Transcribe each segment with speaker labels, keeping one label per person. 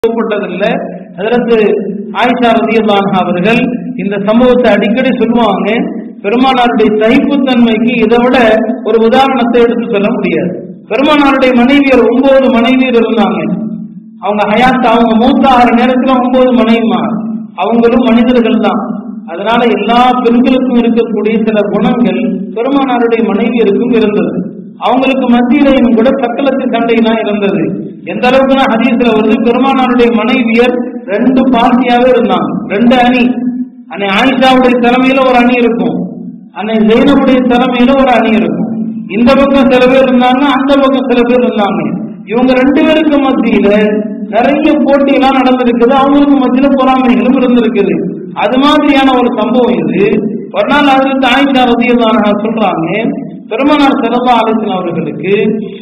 Speaker 1: ஏற்பட்டதில்லை அதற்கு ஆயிஷா ரதியல்லாஹு அவர்கள் இந்த சம்பவத்தை அடிக்கடி சொல்லுவாங்க பெருமானாருடைய சகிப்புத்தன்மைக்கு இதை விட ஒரு உதாரணத்தை எடுத்து சொல்ல முடியாது பெருமானாருடைய மனைவியர் ஒன்பது மனைவியர் இருந்தாங்க அவங்க ஹயாத் அவங்க மூத்தாகிற நேரத்துல ஒன்பது மனைவிமா அவங்களும் மனிதர்கள் தான் அதனால எல்லா பெண்களுக்கும் இருக்கக்கூடிய சில குணங்கள் பெருமானாருடைய மனைவியருக்கும் இருந்தது அவங்களுக்கு மத்தியிலையும் கூட சக்கலத்து சண்டைனா இருந்தது எந்த அளவுக்குன்னா ஹதீஸ்ல வருது பெருமானாருடைய மனைவியர் ரெண்டு பார்ட்டியாவே இருந்தாங்க ரெண்டு அணி அன்னை ஆயிஷாவுடைய தலைமையில ஒரு அணி இருக்கும் அன்னை ஜெயினபுடைய தலைமையில ஒரு அணி இருக்கும் இந்த பக்கம் சில பேர் இருந்தாங்க அந்த பக்கம் சில பேர் இருந்தாங்க இவங்க ரெண்டு பேருக்கு மத்தியில நிறைய போட்டியெல்லாம் நடந்திருக்குது அவங்களுக்கு மத்தியில பொறாமைகளும் இருந்திருக்குது அது மாதிரியான ஒரு சம்பவம் இது ஒரு நாள் அதிலிருந்து ஆயிஷா ரதியல்லாஹு சொல்றாங்க பெருமானார் செலவா ஆலோசனை அவர்களுக்கு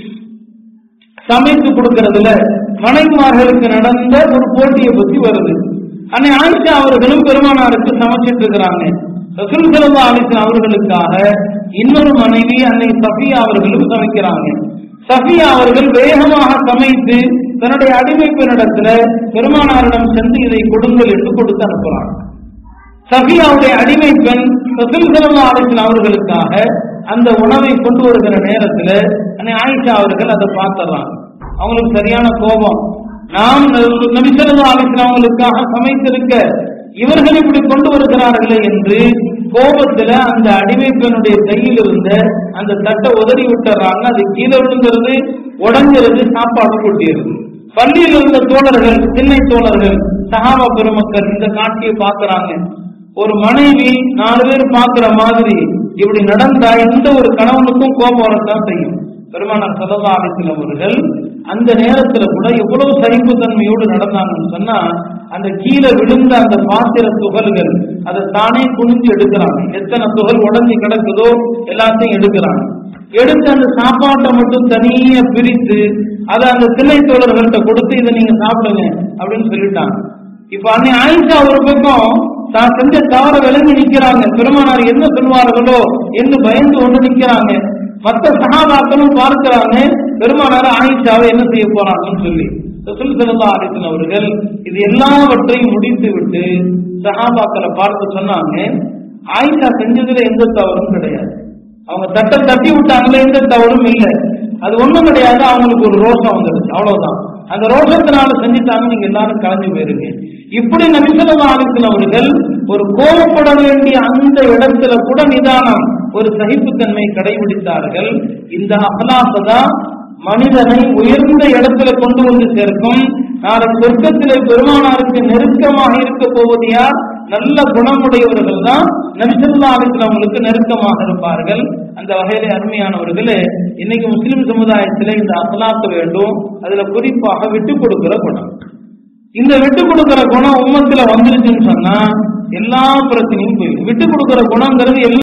Speaker 1: சமைத்து கொடுக்கறதுல மனைவிமார்களுக்கு நடந்த ஒரு போட்டியை பத்தி வருது அன்னை ஆயிஷா அவர்களும் பெருமானாருக்கு சமைச்சிட்டு இருக்கிறாங்க ரசூல் செலவா ஆலோசனை அவர்களுக்காக இன்னொரு மனைவி அன்னை சஃபியா அவர்களும் சமைக்கிறாங்க சஃபியா அவர்கள் வேகமாக சமைத்து தன்னுடைய அடிமை பெண்ணிடத்துல பெருமானாரிடம் சென்று இதை கொடுங்கள் என்று கொடுத்து அனுப்புறாங்க சஃபியாவுடைய அடிமை பெண் ரசூல் செலவா ஆலோசனை அவர்களுக்காக அந்த உணவை கொண்டு வருகிற நேரத்துல அன்னை ஆயிஷா அவர்கள் அதை பார்த்துறாங்க அவங்களுக்கு சரியான கோபம் நாம் நபிசல்லா ஆலோசனை அவங்களுக்காக சமைத்திருக்க இவர்கள் இப்படி கொண்டு வருகிறார்களே என்று கோபத்துல அந்த அடிமை பெண்ணுடைய கையில் இருந்த அந்த தட்டை உதறி விட்டுறாங்க அது கீழே விழுந்துருது உடஞ்சிருது சாப்பாடு கொட்டிடுது பள்ளியில் இருந்த தோழர்கள் சின்னை தோழர்கள் சகாபா பெருமக்கள் இந்த காட்சியை பார்க்கறாங்க ஒரு மனைவி நாலு பேர் பார்க்கிற மாதிரி இப்படி நடந்தா எந்த ஒரு கணவனுக்கும் கோபம் வரத்தான் செய்யும் பெருமானார் சதவா அலிஸ்லம் அவர்கள் அந்த நேரத்துல கூட எவ்வளவு சகிப்புத்தன்மையோடு நடந்தாங்கன்னு சொன்னா அந்த கீழே விழுந்த அந்த பாத்திர துகள்கள் அதை தானே குனிஞ்சு எடுக்கிறாங்க எத்தனை துகள் உடஞ்சி கிடக்குதோ எல்லாத்தையும் எடுக்கிறாங்க எடுத்து அந்த சாப்பாட்டை மட்டும் தனியா பிரித்து அதை அந்த திணை தோழர்கள்ட்ட கொடுத்து இதை நீங்க சாப்பிடுங்க அப்படின்னு சொல்லிட்டாங்க இப்ப அன்னை ஆயிஷா ஒரு பக்கம் தான் செஞ்ச தவற விளங்கி நிக்கிறாங்க பெருமானார் என்ன சொல்வார்களோ என்று பயந்து கொண்டு நிக்கிறாங்க மற்ற சகாபாக்களும் பார்க்கிறாங்க பெருமானார் ஆயிஷாவை என்ன செய்ய போறாங்கன்னு சொல்லி ரசூல் ஸல்லல்லாஹு அலைஹி வஸல்லம் அவர்கள் இது எல்லாவற்றையும் முடித்து விட்டு சஹாபாக்களை பார்த்து சொன்னாங்க ஆயிஷா செஞ்சதுல எந்த தவறும் கிடையாது அவங்க தட்டை தட்டி விட்டாங்களே எந்த தவறும் இல்லை அது ஒண்ணும் கிடையாது அவங்களுக்கு ஒரு ரோஷம் வந்துடுச்சு அவ்வளவுதான் அந்த ரோஷத்தினால செஞ்சுட்டாங்க நீங்க எல்லாரும் கலந்து போயிருங்க இப்படி நபிசல்லா அலிஸ்லாம் அவர்கள் ஒரு கோபப்பட வேண்டிய அந்த இடத்துல கூட நிதானம் ஒரு சகிப்புத்தன்மை கடைபிடித்தார்கள் இந்த அகலாசை தான் மனிதனை உயர்ந்த இடத்துல கொண்டு வந்து சேர்க்கும் நாளை சொர்க்கத்திலே பெருமானாருக்கு நெருக்கமாக இருக்க போவது யார் நல்ல குணமுடையவர்கள் தான் நபிசல்லா அலிஸ்லாமங்களுக்கு நெருக்கமாக இருப்பார்கள் அந்த வகையிலே அருமையானவர்களே இன்னைக்கு முஸ்லிம் சமுதாயத்திலே இந்த அகலாக்க வேண்டும் அதுல குறிப்பாக விட்டு கொடுக்கிற குணம் இந்த விட்டு கொடுக்கிற குணம் உம்மத்துல வந்துருச்சுன்னு சொன்னா எல்லா பிரச்சனையும் போயிடும் விட்டு கொடுக்கிற குணங்கிறது எல்லா